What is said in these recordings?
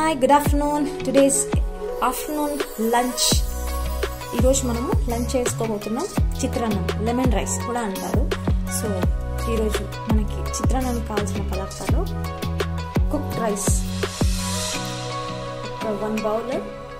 hi good afternoon today's afternoon lunch ఈరోజు మనము lunch చేసుకోబోతున్నాం చిత్రాన్నం లెమన్ రైస్ కూడా అంటారు సో ఈరోజు మనకి చిత్రాన్నానికి కావాల్సిన పదార్థాలు కుక్ రైస్ ఒక వన్ బౌల్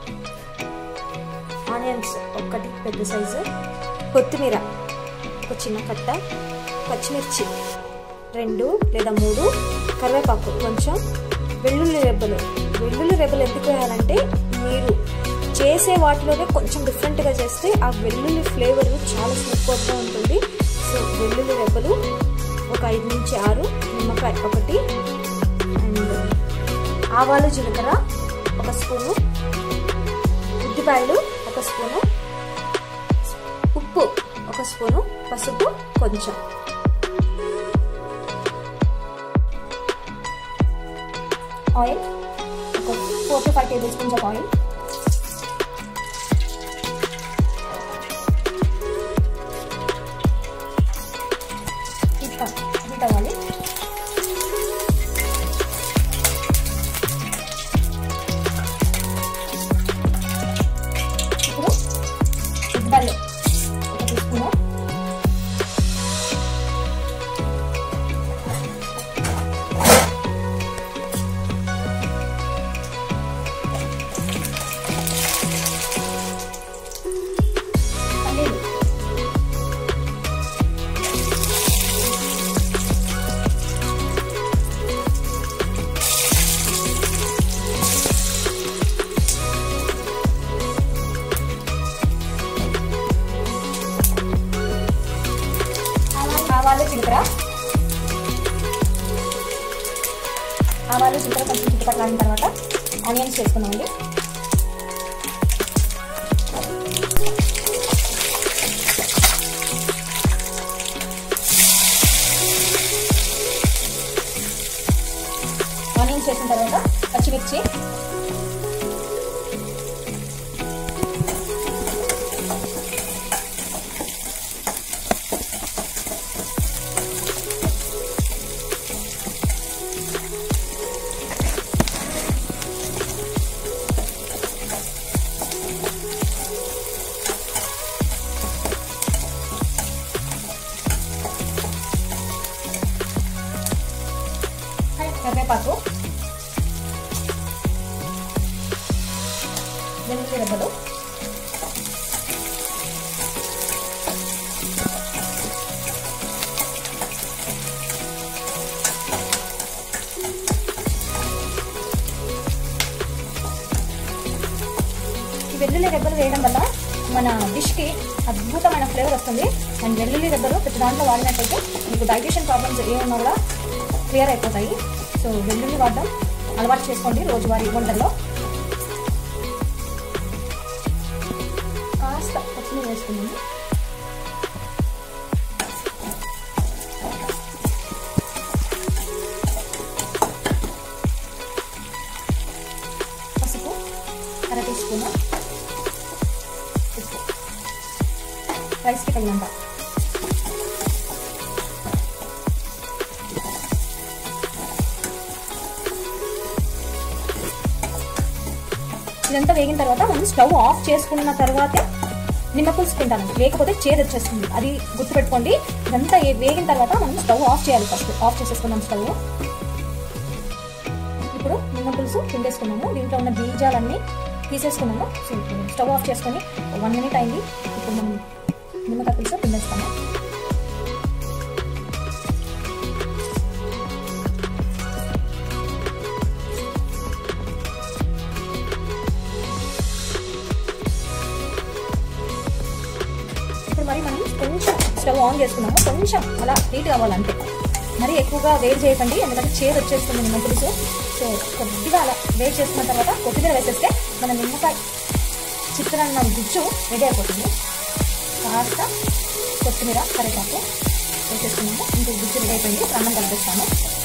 ఆనియన్స్ ఒకటి పెద్ద సైజు కొత్తిమీర ఒక చిన్న కట్ట పచ్చిమిర్చి రెండు లేదా మూడు కరివేపాకు కొంచెం వెల్లుల్లి రెబ్బలు వెల్లుల్లి రెబ్బలు ఎందుకు వేయాలంటే మీరు చేసే వాటిలోనే కొంచెం డిఫరెంట్గా చేస్తే ఆ వెల్లుల్లి ఫ్లేవర్ చాలా సూపర్గా ఉంటుంది సో వెల్లుల్లి రెబ్బలు ఒక ఐదు నుంచి ఆరు నిమ్మకాయ ఒకటి అండ్ ఆవాలు జీలకర్ర ఒక స్పూను ఉద్దిపాయలు ఒక స్పూను ఉప్పు ఒక స్పూను పసుపు కొంచెం ఆయిల్ ఒక four to five tablespoons of oil heat అవ్వాలి ఇప్పుడు ఉద్దాలు ఒక తీసుకున్నాం పల్లీలు ఆవాలు జీలకర్ర ఆవాలు జీలకర్ర కొంచెం చుట్టుపక్కల తర్వాత ఆనియన్స్ వేసుకున్నామండి ఆనియన్స్ వేసిన తర్వాత పచ్చిమిర్చి కరివేపాకు వెల్లుల్లి రెబ్బలు ఈ వెల్లుల్లి రెబ్బలు వేయడం వల్ల మన డిష్కి అద్భుతమైన ఫ్లేవర్ వస్తుంది అండ్ వెల్లుల్లి రెబ్బలు ప్రతి దాంట్లో వాడినట్టయితే మీకు డైజెషన్ ప్రాబ్లమ్స్ ఏమన్నా కూడా క్లియర్ అయిపోతాయి సో వెల్లుల్లి వాడడం అలవాటు చేసుకోండి రోజువారీ వంటల్లో కాస్త పచ్చిని వేసుకున్నాము పసుపు అర టీ స్పూన్ ఉప్పు రైస్కి తగినంత ఇదంతా వేగిన తర్వాత మనం స్టవ్ ఆఫ్ చేసుకున్న తర్వాతే నిమ్మపులుసు తింటాను లేకపోతే చేదు వచ్చేస్తుంది అది గుర్తుపెట్టుకోండి ఇదంతా ఏ- వేగిన తర్వాత మనం స్టవ్ ఆఫ్ చేయాలి ఫస్ట్ ఆఫ్ చేసేసుకున్నాం స్టవ్ ఇప్పుడు నిమ్మపులుసు పిండేసుకున్నాము దీంట్లో ఉన్న బీజాలన్నీ తీసేసుకున్నాము సో ఇప్పుడు స్టవ్ ఆఫ్ చేసుకొని వన్ మినిట్ అయింది ఇప్పుడు మనం నిమ్మకాయ పులుసు పిండేస్తాము ఇప్పుడు మరి మనం కొంచెం స్టవ్ ఆన్ చేసుకున్నాము కొంచెం అలా హీట్ కావాలంటే మరి ఎక్కువగా వేడి చేయకండి ఎందుకంటే చేదు వచ్చేస్తుంది నిమ్మ పులుసు సో కొద్దిగా అలా వేడి చేసుకున్న తర్వాత కొత్తిమీర వేసేస్తే మన నిమ్మకాయ చిత్రాన్న గుజ్జు రెడీ అయిపోతుంది కాస్త కొత్తిమీర కరివేపాకు వేసేసుకున్నాము ఇంకో గుజ్జు రెడీ అయిపోయింది ఇప్పుడు అన్నం కలిపిస్తాము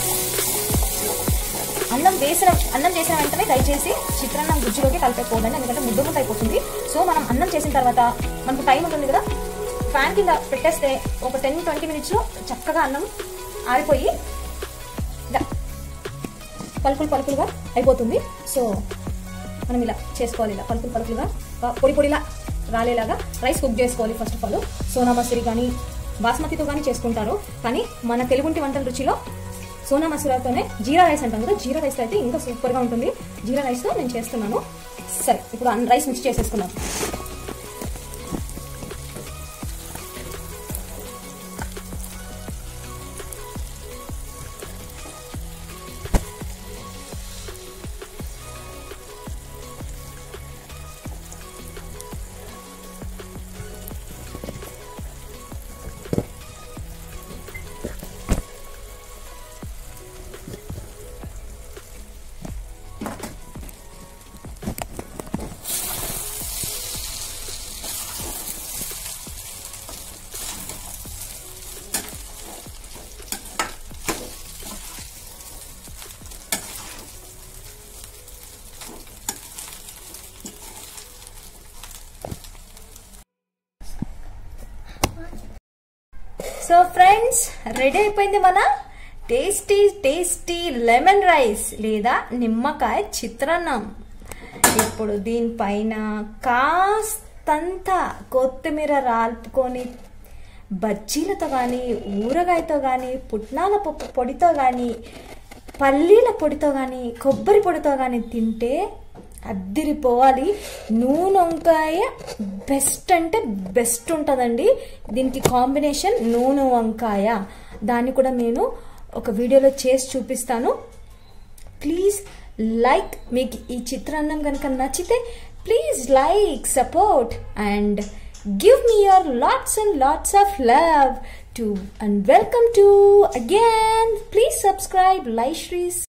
అన్నం వేసిన అన్నం చేసిన వెంటనే దయచేసి చిత్రాన్నం గుజ్జులోకి కలిపేపోదండి ఎందుకంటే ముద్ద ముద్ద అయిపోతుంది సో మనం అన్నం చేసిన తర్వాత మనకు టైం ఉంటుంది కదా ఫ్యాన్ కింద పెట్టేస్తే ఒక టెన్ ట్వంటీ మినిట్స్లో చక్కగా అన్నం ఆరిపోయి ఇలా పలుకులు పలుకులుగా అయిపోతుంది సో మనం ఇలా చేసుకోవాలి ఇలా పలుకులు పలుకులుగా బా- పొడి పొడిలా రాలేలాగా రైస్ కుక్ చేసుకోవాలి first of all Sona Masuri కానీ బాస్మతితో కానీ చేసుకుంటారు కానీ మన తెలుగుంటి వంటల రుచిలో సోనా మసూరాతోనే జీరా రైస్ అంటాం కదా జీరా రైస్ అయితే ఇంకా సూపర్గా ఉంటుంది జీరా రైస్తో నేను చేస్తున్నాను సరే ఇప్పుడు అన్ని రైస్ మిక్స్ చేసేసుకున్నాం సో ఫ్రెండ్స్ రెడీ అయిపోయింది మన టేస్టీ టేస్టీ లెమన్ రైస్ లేదా నిమ్మకాయ చిత్రాన్నం ఇప్పుడు దీనిపైన కాస్తంత కొత్తిమీర రాల్పుకొని బజ్జీలతో కానీ ఊరగాయతో కానీ పుట్నాల పప్పు పొడితో కానీ పల్లీల పొడితో కానీ కొబ్బరి పొడితో కానీ తింటే అద్దిరిపోవాలి నూనె వంకాయ బెస్ట్ అంటే బెస్ట్ ఉంటుందండి దీనికి కాంబినేషన్ నూనె వంకాయ దాన్ని కూడా నేను ఒక వీడియోలో చేసి చూపిస్తాను ప్లీజ్ లైక్ మీకు ఈ చిత్రాన్నం కనుక నచ్చితే please like support and give మీ your lots and lots of love to and welcome to again please subscribe లైశ్రీస్